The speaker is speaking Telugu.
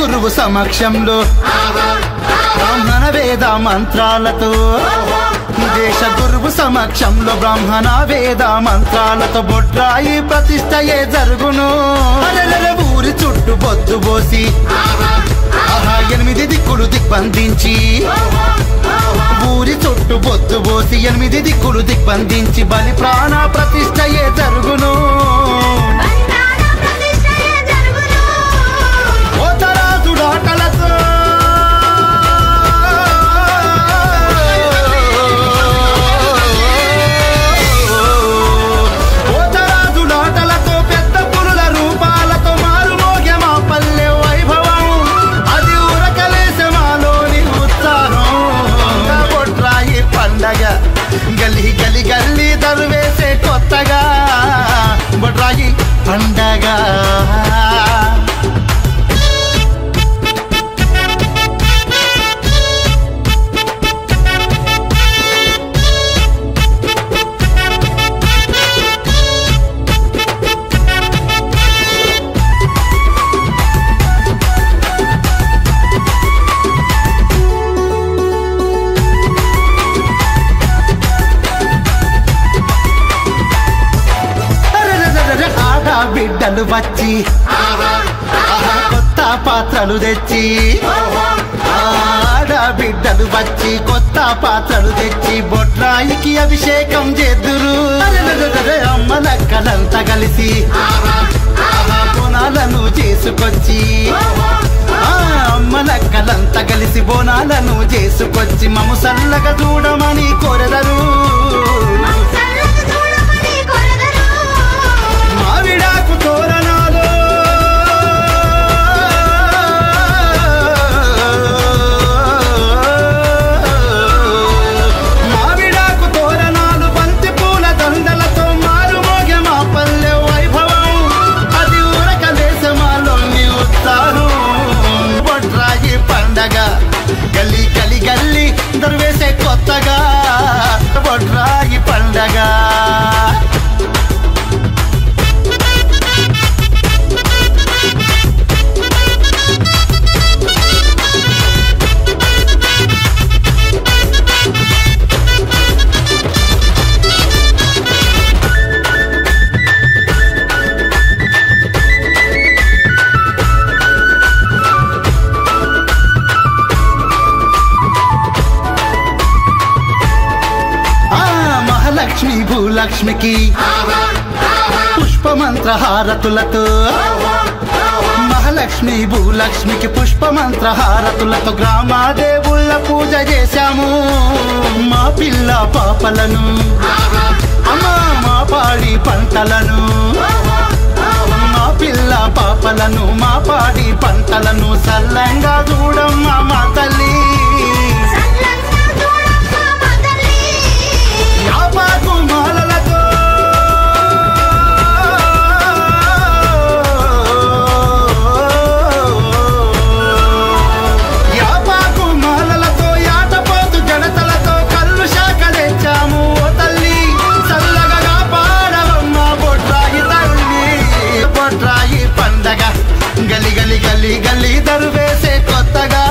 గురువు సమక్షంలో బ్రాహ్మణ వేద మంత్రాలతో దేశ గురువు సమక్షంలో బ్రాహ్మణ వేద మంత్రాలతో బొడ్రాయి ప్రతిష్టయే జరుగును అరెరెరె ఊరి చుట్టూ బొద్దు పోసి ఆహా ఎనిమిది దిక్కులు దిగ్బంధించి ఊరి చుట్టూ బొద్దు పోసి ఎనిమిది దిక్కులు దిగ్బంధించి బలి ప్రాణ ప్రతిష్టయే జరుగును బంధాల ప్రతిష్టయే జరుగును ఓతరాజుడాటలతో ఓతరాజుడాటలతో పెద్ద పులుల రూపాలతో మారుమోగే మా పల్లె వైభవం అది ఉరకలేసే మాలోని ఉత్సాహం బొట్రాయి పండగ గల్లి గలి గల్లి దరువేసే కొత్తగా బొట్రాయి పండగ అరెరెరెరె ఆడ బిడ్డలు వచ్చి ఆహా, కొత్త పాత్రలు తెచ్చి ఆడ బిడ్డలు వచ్చి కొత్త పాత్రలు తెచ్చి బొట్రాయికి అభిషేకం చేద్దురు అరెరెరెరె అమ్మలక్కలంతా కలిసి ఆహా, బోనాలను చేసుకొచ్చి ఆ, అమ్మలక్కలంతా కలిసి బోనాలను చేసుకొచ్చి మము సల్లగా చూడమని కోరెదరు చల్లగా చూడమని కొరగరు మావిడాకు తోరణాలు మావిడాకు తోరణాలు బంతి పూల దండలతో మారుమోగే మా పల్లె వైభవం అది ఊరక దేశమాలోని ఉత్సాహం బొడ్రాయి పండగ గల్లి గలి గల్లి దర్వేసే కొత్తగా బొడ్రాయి పండగ ఆ మహాలక్ష్మి భూలక్ష్మికి పుష్పమంత్ర హారతులతో మహాలక్ష్మి భూలక్ష్మికి పుష్పమంత్ర హారతులతో గ్రామాదేవుళ్ళ పూజ చేశాము మా పిల్ల పాపలను అమ్మా మా పాడి పంటలను మా పిల్ల పాపలను మా పాడి పంటలను సల్లంగా చూడమ్మా మా తల్లి చల్లంగా చూడమ్మా మా తల్లి యాపాకు మాలలతో యాపాకు మాలలతో యాటపోతు జడతలతో కళ్ళు శాఖలెచ్చాము ఓ తల్లి చల్లగా పాడవమ్మ బొట్రాయి తల్లి బొట్రాయి పండగ గలి గలి గలి గలి దరువేసే కొత్తగా